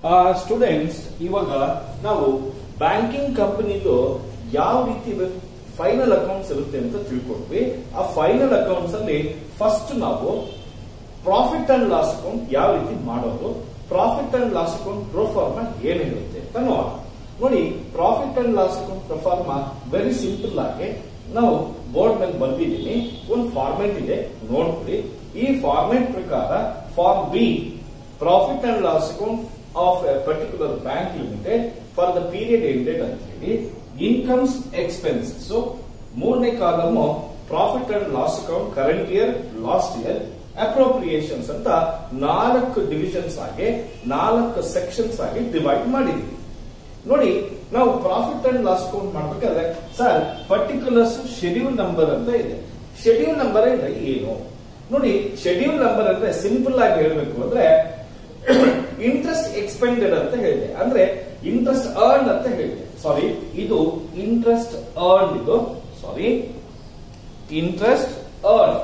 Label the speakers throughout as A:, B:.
A: Students ಇವಾಗ ನಾವು banking ಕಂಪನಿದು ಯಾವ ರೀತಿ ಫೈನಲ್ ಅಕೌಂಟ್ಸ್ ಇರುತ್ತೆ ಅಂತ ತಿಳ್ಕೊಂಡ್ವಿ ಆ ಫೈನಲ್ ಅಕೌಂಟ್ಸ್ ಅಲ್ಲಿ ಫಸ್ಟ್ ನಾವು ಪ್ರಾಫಿಟ್ ಅಂಡ್ ಲಾಸ್ ಅಕೌಂಟ್ ಯಾವ ರೀತಿ ಮಾಡೋದು profit and loss account proforma ಏನ್ ಹೇಳುತ್ತೆ ಅಂತ ನೋಡೋಣ ನೋಡಿ profit and loss account proforma very simple ಆಗಿ ನಾವು ಬೋರ್ಡ್ ಮೇಲೆ ಬರ್ದಿದ್ದೀನಿ ಒಂದು ಫಾರ್ಮೆಟ್ ಇದೆ ನೋಡ್ಬಿಡಿ ಈ ಫಾರ್ಮೆಟ್ ಪ್ರಕಾರ form B profit and loss account of a particular bank limited for the period ended ಅಂತ ಹೇಳಿ ಇನ್ಕಮ್ಸ್ ಎಕ್ಸ್ಪೆನ್ಸಸ್ ಮೂರನೇ column profit and loss account current year last year appropriations ಅಂತ ನಾಲ್ಕು ಡಿವಿಷನ್ಸ್ ಆಗಿ ನಾಲ್ಕು ಸೆಕ್ಷನ್ಸ್ ಆಗಿ ಡಿವೈಡ್ ಮಾಡಿದೀವಿ ನೋಡಿ ನಾವು ಪ್ರಾಫಿಟ್ ಅಂಡ್ ಲಾಸ್ ಅಕೌಂಟ್ ಮಾಡ್ಬೇಕಾದ್ರೆ ಸರ್ ಪರ್ಟಿಕ್ಯುಲರ್ಸ್ ಶೆಡ್ಯೂಲ್ ನಂಬರ್ ಅಂತ ಇದೆ ಶೆಡ್ಯೂಲ್ ನಂಬರ್ ಇದೆ ಏನು ನೋಡಿ ಶೆಡ್ಯೂಲ್ ನಂಬರ್ ಅಂದ್ರೆ ಸಿಂಪಲ್ ಆಗಿ ಹೇಳ್ಬೇಕು ಅಂದ್ರೆ ಇಂಟ್ರೆಸ್ಟ್ ಎಕ್ಸ್ಪೆಂಡೆಡ್ ಅಂತ ಹೇಳಿದೆ ಅಂದ್ರೆ ಇಂಟ್ರೆಸ್ಟ್ ಅರ್ನ್ ಅಂತ ಹೇಳಿದೆ ಸಾರಿ ಇದು ಇಂಟ್ರೆಸ್ಟ್ ಅರ್ನ್ ಇದು sorry interest earn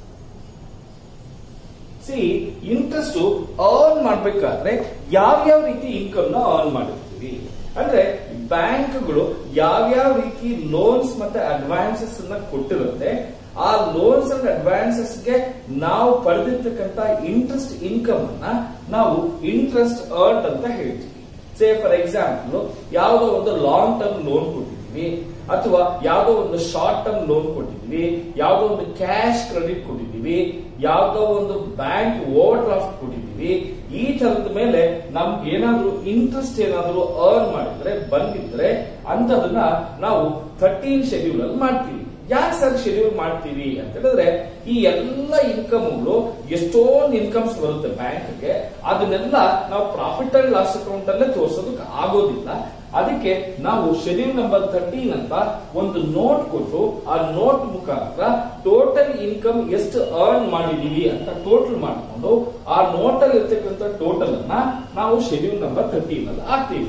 A: see interest earn ಮಾಡ್ಬೇಕಾದ್ರೆ ಯಾವ್ಯಾವ ರೀತಿ ಇನ್ಕಮ್ ನ ಅರ್ನ್ ಮಾಡಿರ್ತೀವಿ ಅಂದ್ರೆ ಬ್ಯಾಂಕ್ಗಳು ಯಾವ್ಯಾವ ರೀತಿ ಲೋನ್ಸ್ ಮತ್ತೆ ಅಡ್ವಾನ್ಸಸ್ ಅನ್ನ ಕೊಟ್ಟಿರುತ್ತೆ ಆ ಲೋನ್ಸ್ ಅಂಡ್ ಅಡ್ವಾನ್ಸಸ್ ಗೆ ನಾವು ಪಡೆದಿರ್ತಕ್ಕಂತ ಇಂಟ್ರೆಸ್ಟ್ ಇನ್ಕಮ್ ಅನ್ನ ನಾವು ಇಂಟ್ರೆಸ್ಟ್ ಅರ್ನ್ ಅಂತ ಹೇಳ್ತೀವಿ ಸೇ ಫಾರ್ ಎಕ್ಸಾಂಪಲ್ ಯಾವುದೋ ಒಂದು ಲಾಂಗ್ ಟರ್ಮ್ ಲೋನ್ ಕೊಟ್ಟಿದ್ವಿ ಅಥವಾ ಯಾವುದೋ ಒಂದು ಶಾರ್ಟ್ ಟರ್ಮ್ ಲೋನ್ ಕೊಟ್ಟಿದ್ವಿ ಯಾವುದೋ ಒಂದು ಕ್ಯಾಶ್ ಕ್ರೆಡಿಟ್ ಕೊಟ್ಟಿದ್ವಿ ಯಾವುದೋ ಒಂದು ಬ್ಯಾಂಕ್ ಓವರ್ ಡ್ರಾಫ್ಟ್ ಕೊಟ್ಟಿದ್ವಿ ಈ ತರದ ಮೇಲೆ ನಮ್ಗೆ ಏನಾದ್ರೂ ಇಂಟ್ರೆಸ್ಟ್ ಏನಾದ್ರೂ ಅರ್ನ್ ಮಾಡಿದ್ರೆ ಬಂದಿದ್ರೆ ಅಂತದನ್ನ ನಾವು ಥರ್ಟೀನ್ ಶೆಡ್ಯೂಲ್ ಅಲ್ಲಿ ಮಾಡ್ತೀವಿ ಯಾಕೆ ಸರ್ ಶೆಡ್ಯೂಲ್ ಮಾಡ್ತೀವಿ ಅಂತ ಹೇಳಿದ್ರೆ ಈ ಎಲ್ಲ ಇನ್ಕಮ್ಗಳು ಎಷ್ಟೊಂದು ಇನ್ಕಮ್ಸ್ ಬರುತ್ತೆ ಬ್ಯಾಂಕ್ಗೆ ಅದನ್ನೆಲ್ಲ ನಾವು ಪ್ರಾಫಿಟ್ ಅಂಡ್ ಲಾಸ್ ಅಕೌಂಟ್ ಅಲ್ಲೇ ತೋರಿಸೋದಕ್ಕೆ ಆಗೋದಿಲ್ಲ ಅದಕ್ಕೆ ನಾವು ಶೆಡ್ಯೂಲ್ ನಂಬರ್ ಥರ್ಟೀನ್ ಅಂತ ಒಂದು ನೋಟ್ ಕೊಟ್ಟು ಆ ನೋಟ್ ಮುಖಾಂತರ ಟೋಟಲ್ ಇನ್ಕಮ್ ಎಷ್ಟು ಅರ್ನ್ ಮಾಡಿದೀವಿ ಅಂತ ಟೋಟಲ್ ಮಾಡಿಕೊಂಡು ಆ ನೋಟ್ ಅಲ್ಲಿ ಇರ್ತಕ್ಕಂಥ ಟೋಟಲ್ ಅನ್ನ ನಾವು ಶೆಡ್ಯೂಲ್ ನಂಬರ್ ಥರ್ಟೀನ್ ಅಲ್ಲಿ ಹಾಕ್ತೀವಿ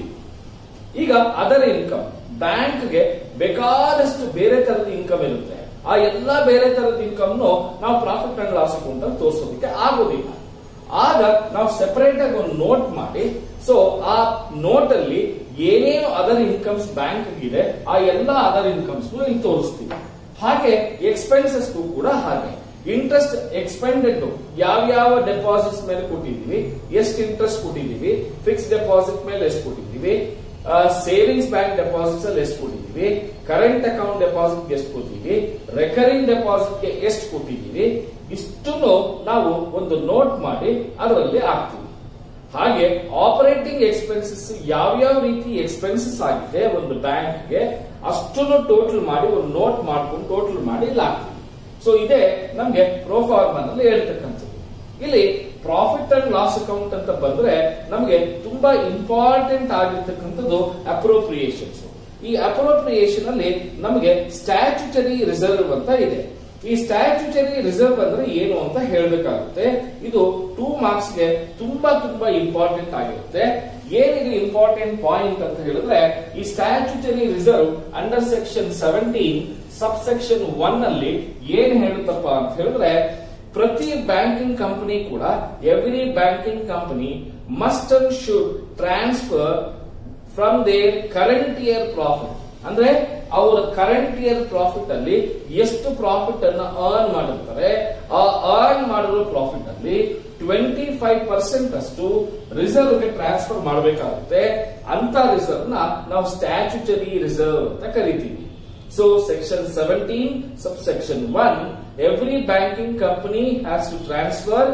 A: ಈಗ ಅದರ್ ಇನ್ಕಮ್ ಬ್ಯಾಂಕ್ಗೆ ಬೇಕಾದಷ್ಟು ಬೇರೆ ತರದ ಇನ್ಕಮ್ ಇರುತ್ತೆ ಆ ಎಲ್ಲಾ ಬೇರೆ ತರದ ಇನ್ಕಮ್ ನಾವು ಪ್ರಾಫಿಟ್ ಅಂಡ್ ಲಾಸ್ ಅಕೌಂಟ್ ಅಲ್ಲಿ ತೋರಿಸೋದಕ್ಕೆ ಆಗೋದಿಲ್ಲ ಆಗ ನಾವು ಸೆಪರೇಟ್ ಆಗಿ ಒಂದು ನೋಟ್ ಮಾಡಿ ಸೊ ಆ ನೋಟ್ ಅಲ್ಲಿ ಏನೇನು ಅದರ್ ಇನ್ಕಮ್ಸ್ ಬ್ಯಾಂಕ್ ಇದೆ ಆ ಎಲ್ಲಾ ಅದರ್ ಇನ್ಕಮ್ಸ್ ಇಲ್ಲಿ ತೋರಿಸ್ತೀವಿ ಹಾಗೆ ಎಕ್ಸ್ಪೆನ್ಸಸ್ ಕೂಡ ಹಾಗೆ ಇಂಟ್ರೆಸ್ಟ್ ಎಕ್ಸ್ಪೆಂಡೆಡ್ ಯಾವ್ಯಾವ ಡೆಪಾಸಿಟ್ಸ್ ಮೇಲೆ ಕೊಟ್ಟಿದೀವಿ ಎಷ್ಟು ಇಂಟ್ರೆಸ್ಟ್ ಕೊಟ್ಟಿದೀವಿ ಫಿಕ್ಸ್ ಡೆಪಾಸಿಟ್ ಮೇಲೆ ಎಷ್ಟು ಕೊಟ್ಟಿದೀವಿ ಸೇವಿಂಗ್ಸ್ ಬ್ಯಾಂಕ್ ಡೆಪಾಸಿಟ್ಸ್ ಅಲ್ಲಿ ಎಷ್ಟು ಕೊಟ್ಟಿದೀವಿ ಕರೆಂಟ್ ಅಕೌಂಟ್ ಡೆಪಾಸಿಟ್ ಎಷ್ಟು ಕೊಟ್ಟಿದೀವಿ ರೆಕರಿಂಗ್ ಡೆಪಾಸಿಟ್ ಗೆ ಎಷ್ಟು ಕೊಟ್ಟಿದೀವಿ ಇಷ್ಟನ್ನು ನಾವು ಒಂದು ನೋಟ್ ಮಾಡಿ ಅದರಲ್ಲಿ ಹಾಕ್ತೀವಿ ಹಾಗೆ ಆಪರೇಟಿಂಗ್ ಎಕ್ಸ್ಪೆನ್ಸಸ್ ಯಾವ್ಯಾವ ರೀತಿ ಎಕ್ಸ್ಪೆನ್ಸಸ್ ಆಗಿದೆ ಒಂದು ಬ್ಯಾಂಕ್ಗೆ ಅಷ್ಟನ್ನು ಟೋಟಲ್ ಮಾಡಿ ಒಂದು ನೋಟ್ ಮಾಡ್ಕೊಂಡು ಟೋಟಲ್ ಮಾಡಿ ಇಲ್ಲಿ ಹಾಕ್ತೀವಿ ಸೊ ಇದೇ ನಮ್ಗೆ ಪ್ರೋಫಾರ್ಮನಲ್ಲಿ ಹೇಳ್ತಕ್ಕಂಥದ್ದು ಇಲ್ಲಿ ಪ್ರಾಫಿಟ್ ಅಂಡ್ ಲಾಸ್ ಅಕೌಂಟ್ ಅಂತ ಬಂದ್ರೆ ನಮಗೆ ತುಂಬಾ ಇಂಪಾರ್ಟೆಂಟ್ ಆಗಿರ್ತಕ್ಕಂಥದ್ದು ಅಪ್ರೋಪ್ರಿಯೇಷನ್ಸ್ ಈ ಅಪ್ರೋಪ್ರಿಯೇಷನ್ ಅಲ್ಲಿ ನಮಗೆ ಸ್ಟ್ಯಾಚ್ಯುಟರಿ ರಿಸರ್ವ್ ಅಂತ ಇದೆ ಈ ಸ್ಟ್ಯಾಚ್ಯುಟರಿ ರಿಸರ್ವ್ ಅಂದ್ರೆ ಏನು ಅಂತ ಹೇಳಬೇಕಾಗುತ್ತೆ ಇದು ಟೂ ಮಾರ್ಕ್ಸ್ ಗೆ ತುಂಬಾ ತುಂಬಾ ಇಂಪಾರ್ಟೆಂಟ್ ಆಗಿರುತ್ತೆ ಏನಿದು ಇಂಪಾರ್ಟೆಂಟ್ ಪಾಯಿಂಟ್ ಅಂತ ಹೇಳಿದ್ರೆ ಈ statutory reserve under section seventeen sub section one ಅಲ್ಲಿ ಏನ್ ಹೇಳುತ್ತಪ್ಪ ಅಂತ ಹೇಳಿದ್ರೆ ಪ್ರತಿ ಬ್ಯಾಂಕಿಂಗ್ ಕಂಪನಿ ಕೂಡ every banking company must and should transfer from their current year profit ಅಂದ್ರೆ ಅವರ ಕರೆಂಟ್ ಇಯರ್ ಪ್ರಾಫಿಟ್ ಅಲ್ಲಿ ಎಷ್ಟು ಪ್ರಾಫಿಟ್ ಅನ್ನ ಅರ್ನ್ ಮಾಡಿರ್ತಾರೆ ಆ ಅರ್ನ್ ಮಾಡಿರೋ ಪ್ರಾಫಿಟ್ ಅಲ್ಲಿ ಟ್ವೆಂಟಿ ಫೈವ್ ಪರ್ಸೆಂಟ್ ಅಷ್ಟು ರಿಸರ್ವ್ ಗೆ ಟ್ರಾನ್ಸ್ಫರ್ ಮಾಡಬೇಕಾಗುತ್ತೆ ಅಂತ ರಿಸರ್ವ್ ನ ನಾವು ಸ್ಟ್ಯಾಚ್ಯುಟರಿ ರಿಸರ್ವ್ ಅಂತ ಕರಿತೀವಿ so section seventeen sub section one every banking company has to transfer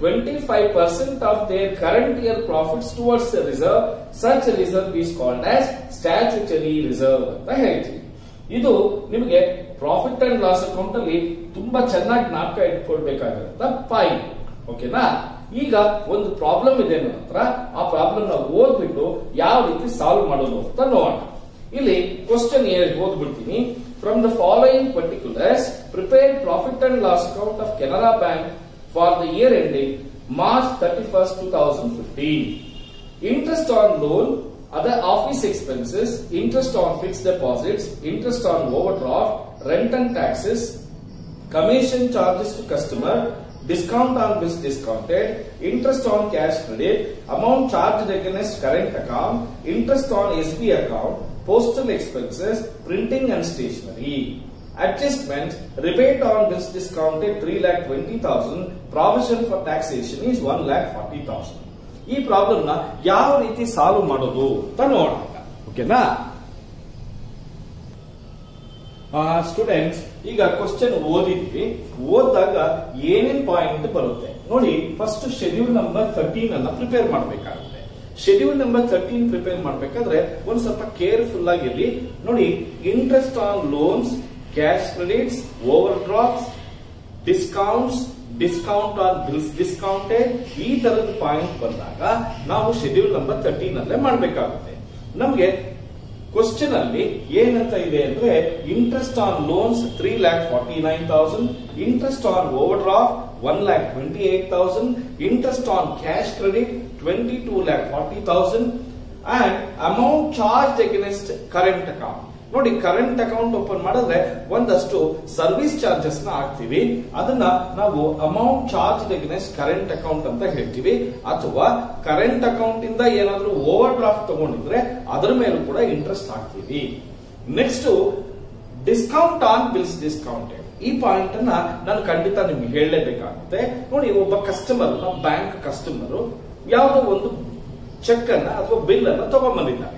A: 25% of their current year profits towards the reserve. Such a reserve is called as statutory reserve ಅಂತ ಹೇಳ್ತೀವಿ ಇದು ನಿಮಗೆ profit and loss account ಅಲ್ಲಿ ತುಂಬಾ ಚೆನ್ನಾಗಿ ಜ್ಞಾಪಕ ಇಟ್ಕೊಳ್ಬೇಕಾಗಿರುತ್ತ point ಓಕೆನಾ ಈಗ ಒಂದು ಪ್ರಾಬ್ಲಮ್ ಇದೆ ನನ್ನ ಹತ್ರ ಆ ಪ್ರಾಬ್ಲಮ್ ನ ಓದ್ಬಿಟ್ಟು ಯಾವ ರೀತಿ ಸಾಲ್ವ್ ಮಾಡೋದು ಅಂತ ನೋಡೋಣ ಇಲ್ಲಿ ಕ್ವಶನ್ ಓದ್ಬಿಡ್ತೀನಿ from the following particulars prepare profit and loss account of Canara bank for the year ending March 31st, 2015. Interest on loan, other office expenses, interest on fixed deposits, interest on overdraft, rent and taxes, commission charges to customer, discount on bills discounted, interest on cash credit, amount charged against current account, interest on SB account, postal expenses, printing and stationery. Adjustment, rebate on bills discounted 3 lakh 20,000, provision for taxation is 1 lakh 40,000. ಈ problem ನ ಯಾವ ರೀತಿ solve ಮಾಡೋದು ಅಂತ ನೋಡೋಣ ಓಕೆನಾ students ಈಗ question ಓದಿದ್ವಿ ಓದಿದಾಗ ಏನೇನ್ ಪಾಯಿಂಟ್ ಬರುತ್ತೆ ನೋಡಿ ಫಸ್ಟ್ ಶೆಡ್ಯೂಲ್ ನಂಬರ್ ಥರ್ಟೀನ್ ಅನ್ನ ಪ್ರಿಪೇರ್ ಮಾಡಬೇಕಾಗುತ್ತೆ ಶೆಡ್ಯೂಲ್ ನಂಬರ್ ಥರ್ಟೀನ್ ಪ್ರಿಪೇರ್ ಮಾಡಬೇಕಾದ್ರೆ ಒಂದ್ ಸ್ವಲ್ಪ ಕೇರ್ಫುಲ್ ಆಗಿರ್ಲಿ ನೋಡಿ interest on loans cash credits overdrafts discounts discount on bills discounted ಈ ತರದ ಪಾಯಿಂಟ್ ಬಂದಾಗ ನಾವು ಶೆಡ್ಯೂಲ್ ನಂಬರ್ ತರ್ಟೀನ್ ಅಲ್ಲೇ ಮಾಡಬೇಕಾಗುತ್ತೆ ನಮಗೆ ಕ್ವಶನ್ ಅಲ್ಲಿ ಏನಂತ ಇದೆ ಅಂದ್ರೆ interest on loans three lakh forty nine thousand interest on overdraft one lakh twenty eight thousand interest on cash credit twenty two lakh forty thousand and amount charge against current account ನೋಡಿ current account open ಮಾಡಿದ್ರೆ ಒಂದಷ್ಟು service charges ನ ಹಾಕ್ತಿವಿ ಅದನ್ನ ನಾವು amount charge against current account ಅಂತ ಹೇಳ್ತೀವಿ ಅಥವಾ ಕರೆಂಟ್ ಅಕೌಂಟ್ ಇಂದ ಏನಾದ್ರೂ ಓವರ್ ಡ್ರಾಫ್ಟ್ ತಗೊಂಡಿದ್ರೆ ಅದರ ಮೇಲೂ ಕೂಡ ಇಂಟ್ರೆಸ್ಟ್ ಹಾಕ್ತೀವಿ next discount on bills discounted ಈ ಪಾಯಿಂಟ್ ಅನ್ನ ನಾನು ಖಂಡಿತ ನಿಮ್ಗೆ ಹೇಳಲೇಬೇಕಾಗುತ್ತೆ ನೋಡಿ ಒಬ್ಬ ಕಸ್ಟಮರ್ ನಮ್ಮ ಬ್ಯಾಂಕ್ ಕಸ್ಟಮರ್ ಯಾವುದೋ ಒಂದು ಚೆಕ್ ಅನ್ನ ಅಥವಾ ಬಿಲ್ ಅನ್ನ ತಗೊಂಡ್ಬಂದಿದ್ದಾರೆ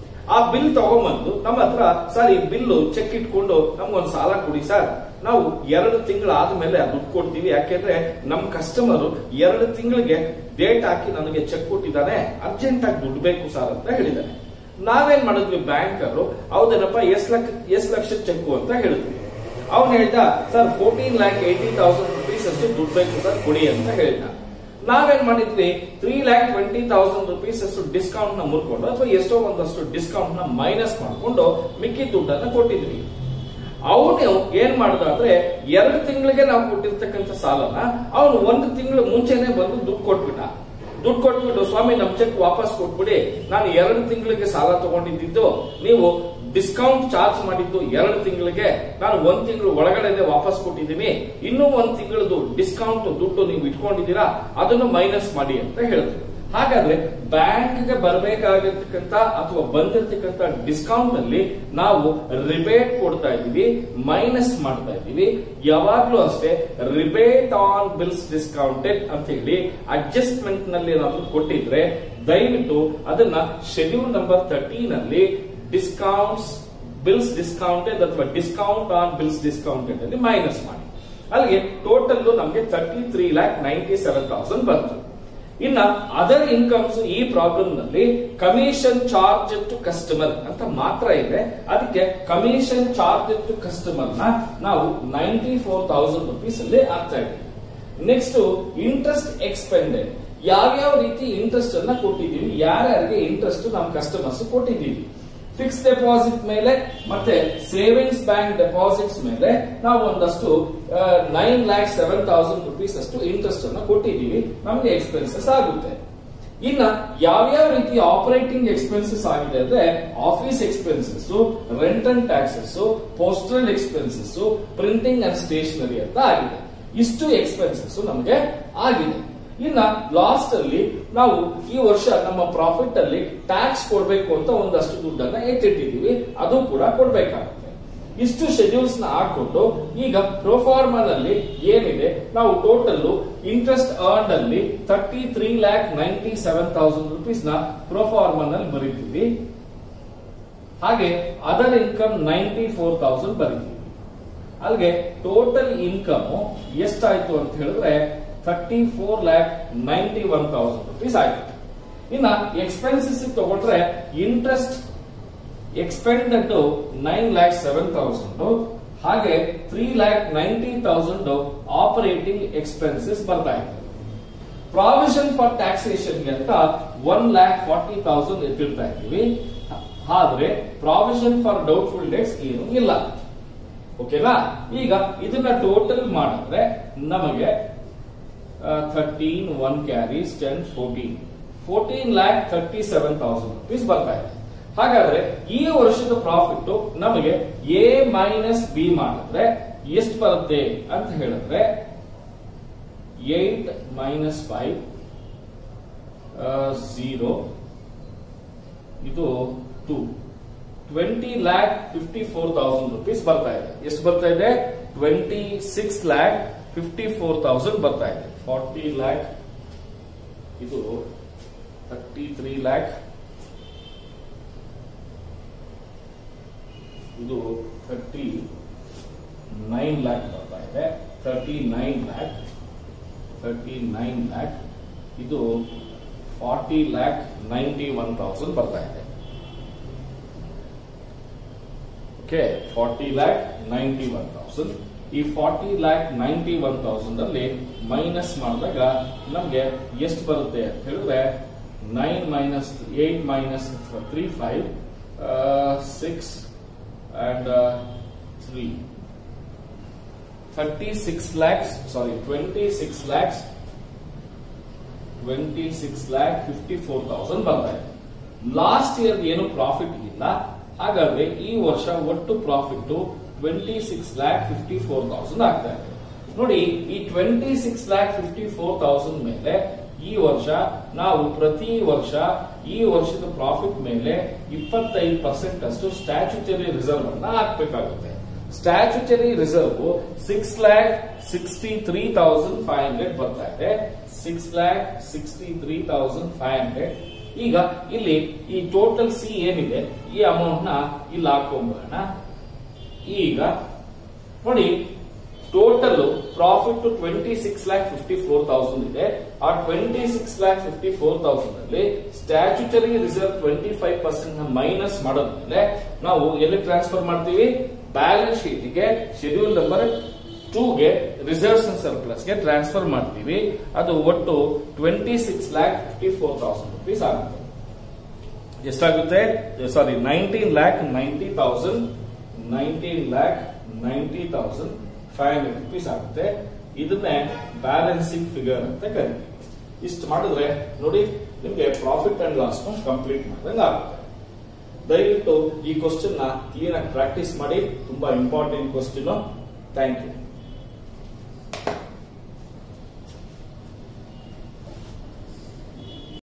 A: ಆ ಬಿಲ್ ತಗೊಂಬಂದು ನಮ್ಮ ಹತ್ರ ಸರ್ ಈ ಬಿಲ್ಲು ಚೆಕ್ ಇಟ್ಕೊಂಡು ನಮ್ಗೊಂದು ಸಾಲ ಕೊಡಿ ಸರ್ ನಾವು ಎರಡು ತಿಂಗಳು ಆದ್ಮೇಲೆ ದುಡ್ಡು ಕೊಡ್ತೀವಿ ಯಾಕೆಂದ್ರೆ ನಮ್ ಕಸ್ಟಮರ್ ಎರಡು ತಿಂಗಳಿಗೆ ಡೇಟ್ ಹಾಕಿ ನನಗೆ ಚೆಕ್ ಕೊಟ್ಟಿದ್ದಾನೆ ಅರ್ಜೆಂಟ್ ಆಗಿ ದುಡ್ಡು ಬೇಕು ಸರ್ ಅಂತ ಹೇಳಿದ್ದಾನೆ ನಾವೇನ್ ಮಾಡಿದ್ವಿ ಬ್ಯಾಂಕರು ಹೌದೇನಪ್ಪ ಎಷ್ಟ್ ಲಕ್ಷ ಎಷ್ಟ್ ಲಕ್ಷ ಚೆಕ್ ಅಂತ ಹೇಳಿದ್ವಿ ಅವ್ನು ಹೇಳ್ದ sir fourteen lakh eighty thousand rupees ಅಷ್ಟು ದುಡ್ಡು ಬೇಕು ಸರ್ ಕೊಡಿ ಅಂತ ಹೇಳ್ದ ನಾವೇನ್ ಮಾಡಿದ್ವಿ three lakh twenty thousand rupees ಅಷ್ಟು ಡಿಸ್ಕೌಂಟ್ ನ ಮುರ್ಕೊಂಡು ಅಥವಾ ಎಷ್ಟೋ ಒಂದಷ್ಟು ಡಿಸ್ಕೌಂಟ್ ನ ಮೈನಸ್ ಮಾಡ್ಕೊಂಡು ಮಿಕ್ಕಿ ದುಡ್ಡನ್ನ ಕೊಟ್ಟಿದ್ವಿ ಅವನು ಏನ್ ಮಾಡ್ದ ಅಂದ್ರೆ ಎರಡು ತಿಂಗಳಿಗೆ ನಾವು ಕೊಟ್ಟಿರ್ತಕ್ಕಂಥ ಸಾಲನ ಅವನು ಒಂದು ತಿಂಗಳು ಮುಂಚೆನೆ ಬಂದು ದುಡ್ಡು ಕೊಟ್ಬಿಟ್ಟ ದುಡ್ಡು ಕೊಟ್ಬಿಟ್ಟು ಸ್ವಾಮಿ ನಮ್ ಚೆಕ್ ವಾಪಸ್ ಕೊಟ್ಬಿಡಿ ನಾನು ಎರಡು ತಿಂಗಳಿಗೆ ಸಾಲ ತಗೊಂಡಿದ್ದು ನೀವು ಡಿಸ್ಕೌಂಟ್ ಚಾರ್ಜ್ ಮಾಡಿದ್ದು ಎರಡು ತಿಂಗಳಿಗೆ ನಾನು ಒಂದ್ ತಿಂಗಳು ಒಳಗಡೆ ವಾಪಸ್ ಕೊಟ್ಟಿದ್ದೀನಿ ಇನ್ನೂ ಒಂದ್ ತಿಂಗಳದು ಡಿಸ್ಕೌಂಟ್ ದುಡ್ಡು ನೀವು ಇಟ್ಕೊಂಡಿದ್ದೀರಾ ಅದನ್ನು ಮೈನಸ್ ಮಾಡಿ ಅಂತ ಹೇಳಿದ್ರು ಹಾಗಾದ್ರೆ ಬ್ಯಾಂಕ್ಗೆ ಬರಬೇಕಾಗಿರ್ತಕ್ಕಂಥ ಅಥವಾ ಬಂದಿರತಕ್ಕಂಥ ಡಿಸ್ಕೌಂಟ್ ನಲ್ಲಿ ನಾವು ರಿಬೇಟ್ ಕೊಡ್ತಾ ಇದೀವಿ ಮೈನಸ್ ಮಾಡ್ತಾ ಇದೀವಿ ಯಾವಾಗ್ಲೂ ಅಷ್ಟೇ ರಿಬೇಟ್ ಆನ್ ಬಿಲ್ಸ್ ಡಿಸ್ಕೌಂಟೆಡ್ ಅಂತ ಹೇಳಿ ಅಡ್ಜಸ್ಟ್ಮೆಂಟ್ ನಲ್ಲಿ ಏನಾದ್ರು ಕೊಟ್ಟಿದ್ರೆ ದಯವಿಟ್ಟು ಅದನ್ನ ಶೆಡ್ಯೂಲ್ ನಂಬರ್ ತರ್ಟೀನ್ ಅಲ್ಲಿ ಡಿಸ್ಕೌಂಟ್ಸ್ ಬಿಲ್ಸ್ ಡಿಸ್ಕೌಂಟೆಡ್ ಅಥವಾ ಡಿಸ್ಕೌಂಟ್ ಆನ್ ಬಿಲ್ಸ್ ಡಿಸ್ಕೌಂಟೆಡ್ ಅಲ್ಲಿ ಮೈನಸ್ ಮಾಡಿ ಅಲ್ಲಿಗೆ ಟೋಟಲ್ ನಮಗೆ thirty three lakh ninety seven thousand ಬಂತು ಇನ್ನ ಅದರ್ ಇನ್ಕಮ್ಸ್ ಈ ಪ್ರಾಬ್ಲಮ್ ನಲ್ಲಿ ಕಮಿಷನ್ ಚಾರ್ಜ್ ಟು ಕಸ್ಟಮರ್ ಅಂತ ಮಾತ್ರ ಇದೆ ಅದಕ್ಕೆ ಕಮಿಷನ್ ಚಾರ್ಜ್ ಟು ಕಸ್ಟಮರ್ ನ ನಾವು ನೈಂಟಿ ಫೋರ್ ತೌಸಂಡ್ ರುಪೀಸ್ ಅಲ್ಲಿ ಆಗ್ತಾ ಇದ್ದೀವಿ ನೆಕ್ಸ್ಟ್ ಇಂಟ್ರೆಸ್ಟ್ ಎಕ್ಸ್ಪೆಂಡೆಡ್ ಯಾವ್ಯಾವ ರೀತಿ ಇಂಟ್ರೆಸ್ಟ್ ಅನ್ನ ಕೊಟ್ಟಿದ್ದೀವಿ ಯಾರ್ಯಾರಿಗೆ ಇಂಟ್ರೆಸ್ಟ್ ನಮ್ಮ ಕಸ್ಟಮರ್ಸ್ ಕೊಟ್ಟಿದ್ದೀವಿ ಫಿಕ್ಸ್ ಡೆಪಾಸಿಟ್ ಮೇಲೆ ಮತ್ತೆ ಸೇವಿಂಗ್ಸ್ ಬ್ಯಾಂಕ್ ಡೆಪಾಸಿಟ್ಸ್ ಮೇಲೆ ನಾವು ಒಂದಷ್ಟು nine lakh seven thousand rupees ಅಷ್ಟು ಇಂಟ್ರೆಸ್ಟ್ ಅನ್ನ ಕೊಟ್ಟಿದ್ದೀವಿ ನಮಗೆ ಎಕ್ಸ್ಪೆನ್ಸಸ್ ಆಗುತ್ತೆ ಇನ್ನ ಯಾವ್ಯಾವ ರೀತಿ ಆಪರೇಟಿಂಗ್ ಎಕ್ಸ್ಪೆನ್ಸಸ್ ಆಗಿದೆ ಅಂದ್ರೆ office expenses rent and taxes postal expenses printing and stationery ಅಂತ ಆಗಿದೆ ಇಷ್ಟು ಎಕ್ಸ್ಪೆನ್ಸಸ್ ನಮಗೆ ಆಗಿದೆ ಇನ್ನ ಲಾಸ್ಟ್ ಅಲ್ಲಿ ನಾವು ಈ ವರ್ಷ ನಮ್ಮ ಪ್ರಾಫಿಟ್ ಅಲ್ಲಿ ಟ್ಯಾಕ್ಸ್ ಕೊಡ್ಬೇಕು ಅಂತ ಒಂದಷ್ಟು ದುಡ್ಡನ್ನ ಎತ್ತಿಟ್ಟಿದೀವಿ ಅದು ಕೂಡ ಕೊಡ್ಬೇಕಾಗುತ್ತೆ ಇಷ್ಟು ಶೆಡ್ಯೂಲ್ಸ್ ನ ಹಾಕೊಂಡು ಈಗ ಪ್ರೋಫಾರ್ಮಾನಲ್ಲಿ ಏನಿದೆ ನಾವು ಟೋಟಲ್ ಇಂಟ್ರೆಸ್ಟ್ ಅರ್ನ್ ಅಲ್ಲಿ thirty three lakh ninety seven thousand rupees ನ ಪ್ರೋಫಾರ್ಮಾನಲ್ಲಿ ಬರೀತೀವಿ ಹಾಗೆ other income ninety four thousand ಬರೀತೀವಿ ಅಲ್ಲಿಗೆ ಟೋಟಲ್ ಇನ್ಕಮ್ ಎಷ್ಟಾಯ್ತು ಅಂತ ಹೇಳಿದ್ರೆ thirty four lakh ninety one thousand rupees ಆಯ್ತು ಇನ್ನ ಎಕ್ಸ್ಪೆನ್ಸಸ್ ತಗೊಂಡ್ರೆ interest expended nine lakh seven thousand ಹಾಗೆ three lakh ninety thousand operating expenses ಬರ್ತಾ ಇದೆ ಪ್ರಾವಿಷನ್ ಫಾರ್ ಟ್ಯಾಕ್ಸೇಷನ್ ಅಂತ ಒನ್ ಲ್ಯಾಕ್ ಫಾರ್ಟಿ ತೌಸಂಡ್ ಎತ್ತಿರ್ತಾ ಇದ್ದೀವಿ ಆದ್ರೆ ಪ್ರಾವಿಷನ್ ಫಾರ್ ಡೌಟ್ಫುಲ್ ಡೇಟ್ಸ್ ಏನು ಇಲ್ಲ ಓಕೆನಾ ಈಗ ಇದನ್ನ ಟೋಟಲ್ ಮಾಡಿದ್ರೆ ನಮಗೆ thirteen one carries ten fourteen fourteen lakh thirty seven thousand rupees ಬರ್ತಾ ಇದೆ ಹಾಗಾದ್ರೆ ಈ ವರ್ಷದ ಪ್ರಾಫಿಟ್ ನಮಗೆ ಎ ಮೈನಸ್ ಬಿ ಮಾಡಿದ್ರೆ ಎಷ್ಟು ಬರುತ್ತೆ ಅಂತ ಹೇಳಿದ್ರೆ ಏಟ್ ಮೈನಸ್ ಫೈವ್ ಝೀರೋ ಇದು two twenty lakh fifty four thousand rupees ಬರ್ತಾ ಇದೆ ಎಷ್ಟು ಬರ್ತಾ ಇದೆ twenty six lakh fifty four thousand ಬರ್ತಾ ಇದೆ ಫಾರ್ಟಿ ಲ್ಯಾಕ್ ಇದು ಥರ್ಟಿ ತ್ರೀ ಲ್ಯಾಕ್ ಇದು ಥರ್ಟಿ ನೈನ್ ಲ್ಯಾಕ್ ಬರ್ತಾ ಇದೆ thirty nine lakh thirty nine lakh ಇದು forty lakh ninety one thousand ಬರ್ತಾ ಇದೆ okay forty lakh ninety one thousand ಈ forty lakh ninety one thousand ಅಲ್ಲಿ ಮೈನಸ್ ಮಾಡಿದಾಗ ನಮ್ಗೆ ಎಷ್ಟು ಬರುತ್ತೆ ಅಂತ ಹೇಳಿದ್ರೆ nine minus eight minus three five six and three thirty six lakhs sorry twenty six lakhs twenty six lakh fifty four thousand ಬರ್ತಾ ಇದೆ ಲಾಸ್ಟ್ ಇಯರ್ ಏನು ಪ್ರಾಫಿಟ್ ಇಲ್ಲ ಹಾಗಾದ್ರೆ ಈ ವರ್ಷ ಒಟ್ಟು profit twenty six lakh fifty four thousand ಆಗ್ತಾ ಇದೆ ನೋಡಿ ಈ twenty six lakh fifty four thousand ಮೇಲೆ ಈ ವರ್ಷ ನಾವು ಪ್ರತಿ ವರ್ಷ ಈ ವರ್ಷದ ಪ್ರಾಫಿಟ್ ಮೇಲೆ ಇಪ್ಪತ್ತೈದು ಪರ್ಸೆಂಟ್ ಅಷ್ಟು ಸ್ಟ್ಯಾಚ್ಯುಟರಿ ರಿಸರ್ವ್ ಅನ್ನ ಹಾಕ್ಬೇಕಾಗುತ್ತೆ statutory reserve six lakh sixty three thousand five hundred ಬರ್ತಾ ಇದೆ six lakh sixty three thousand five hundred ಈಗ ಇಲ್ಲಿ ಈ ಟೋಟಲ್ ಸಿ ಏನಿದೆ ಈ ಅಮೌಂಟ್ ನ ಇಲ್ಲಿ ಹಾಕೊಂಬೋಣ ಈಗ ನೋಡಿ total profit twenty six lakh fifty four thousand ಇದೆ ಆ twenty six lakh fifty four thousand ಅಲ್ಲಿ statutory reserve twenty five percent ನ ಮೈನಸ್ ಮಾಡೋದ್ಮೇಲೆ ನಾವು ಎಲ್ಲಿ ಟ್ರಾನ್ಸ್ಫರ್ ಮಾಡ್ತೀವಿ ಬ್ಯಾಲೆನ್ಸ್ ಶೀಟ್ಗೆ ಶೆಡ್ಯೂಲ್ ನಂಬರ್ ಟೂಗೆ ರಿಸರ್ವ್ಸ್ ಅಂಡ್ ಸರ್ಪ್ಲಸ್ ಗೆ ಟ್ರಾನ್ಸ್ಫರ್ ಮಾಡ್ತೀವಿ ಅದು ಒಟ್ಟು twenty six lakh fifty four thousand rupees ಆಗುತ್ತೆ ಎಷ್ಟಾಗುತ್ತೆ sorry nineteen lakh ninety thousand nineteen lakh ninety thousand five hundred rupees ಆಗುತ್ತೆ ಇದನ್ನೇ ಬ್ಯಾಲೆನ್ಸಿಂಗ್ ಫಿಗರ್ ಅಂತ ಕರಿತೀವಿ ಇಷ್ಟು ಮಾಡಿದ್ರೆ ನೋಡಿ ನಿಮ್ಗೆ ಪ್ರಾಫಿಟ್ ಅಂಡ್ ಲಾಸ್ ಕಂಪ್ಲೀಟ್ ಮಾಡಿದಂಗೆ ಆಗುತ್ತೆ ದಯವಿಟ್ಟು ಈ ಕ್ವಶನ್ ನ ಕ್ಲೀನ್ ಆಗಿ ಪ್ರಾಕ್ಟೀಸ್ ಮಾಡಿ ತುಂಬಾ ಇಂಪಾರ್ಟೆಂಟ್ ಕ್ವಶನ್ ಥ್ಯಾಂಕ್ ಯು